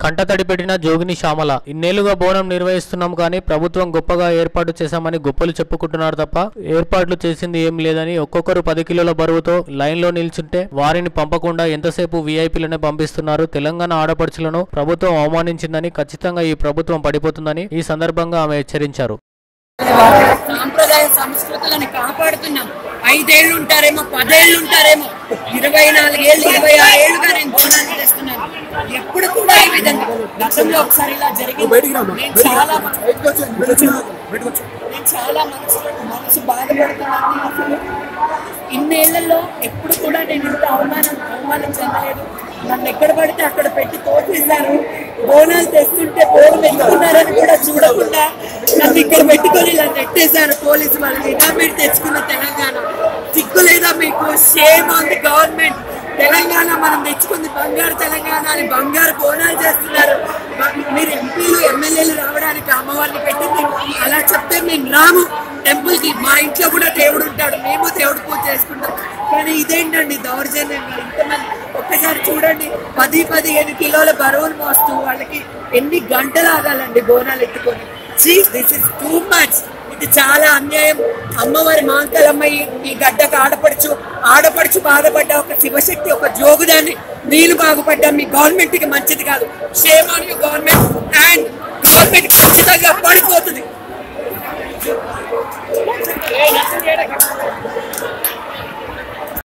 కంటతడి పెట్టిన జోగిని శ్యామల ఇన్నేళ్లుగా బోనం నిర్వహిస్తున్నాం కానీ ప్రభుత్వం గొప్పగా ఏర్పాటు చేశామని గొప్పలు చెప్పుకుంటున్నారు తప్ప ఏర్పాట్లు చేసింది ఏం లేదని ఒక్కొక్కరు పది కిలోల బరువుతో లైన్ లో నిల్చుంటే వారిని పంపకుండా ఎంతసేపు వీఐపీలనే పంపిస్తున్నారు తెలంగాణ ఆడపడుచులను ప్రభుత్వం అవమానించిందని ఖచ్చితంగా ఈ ప్రభుత్వం పడిపోతుందని ఈ సందర్భంగా ఆమె హెచ్చరించారు సాంప్రదాయ సంస్కృతులను కాపాడుతున్నాం ఐదేళ్లు ఉంటారేమో పదేళ్లు ఉంటారేమో ఇరవై నాలుగేళ్ళు ఇరవై ఆరేళ్లుగా నేను బోనాలు చేస్తున్నాను ఎప్పుడు కూడా ఈ విధంగా గతంలో ఒకసారి ఇలా జరిగింది నేను చాలా నేను చాలా మనసు మనసు బాధపడుతున్నాను అసలు ఇన్నేళ్లలో ఎప్పుడు కూడా నేను ఇంత అవమానం అవమానం చెందలేదు నన్ను ఎక్కడ పడితే అక్కడ పెట్టి తోసేశారు బోనాలు తెస్తుంటే బోనం ఎత్తుకున్నారని కూడా చూడకుండా నన్ను ఇక్కడ పెట్టుకొని ఇలా నెట్టేశారు పోలీసు వాళ్ళు ఇదా మీరు తెచ్చుకున్న తెలంగాణ సిగ్గు లేదా మీకు shame on the government Telangana మనం తెచ్చుకుంది బంగారు తెలంగాణ అని బంగారు బోనాలు చేస్తున్నారు బ- మీరు ఎంపీలు ఎమ్మెల్యేలు రావడానికి అమ్మవారిని పెట్టింది అలా చెప్తే మేము రాము టెంపుల్ కి మా ఇంట్లో కూడా దేవుడు ఉంటాడు మేము దేవుడు పూజ చేసుకుంటాం కానీ ఇదేంటండి దౌర్జన్యంగా ఇంతమంది ఒక్కసారి చూడండి పది పదిహేను కిలోల బరువులు మోస్తూ వాళ్ళకి ఎన్ని గంటలు ఆగాలండి బోనాలు ఎత్తుకొని దిస్ ఇస్ టూ మచ్ ఇది చాలా అన్యాయం అమ్మవారి మాంకలమ్మాయి ఈ గడ్డకు ఆడపడుచు ఆడపడుచు బాధపడ్డ ఒక శివశక్తి ఒక జోగుదాన్ని నీళ్ళు బాగుపడ్డా మీ గవర్నమెంట్ కి మంచిది కాదు shame on you government and government ఖచ్చితంగా పడిపోతుంది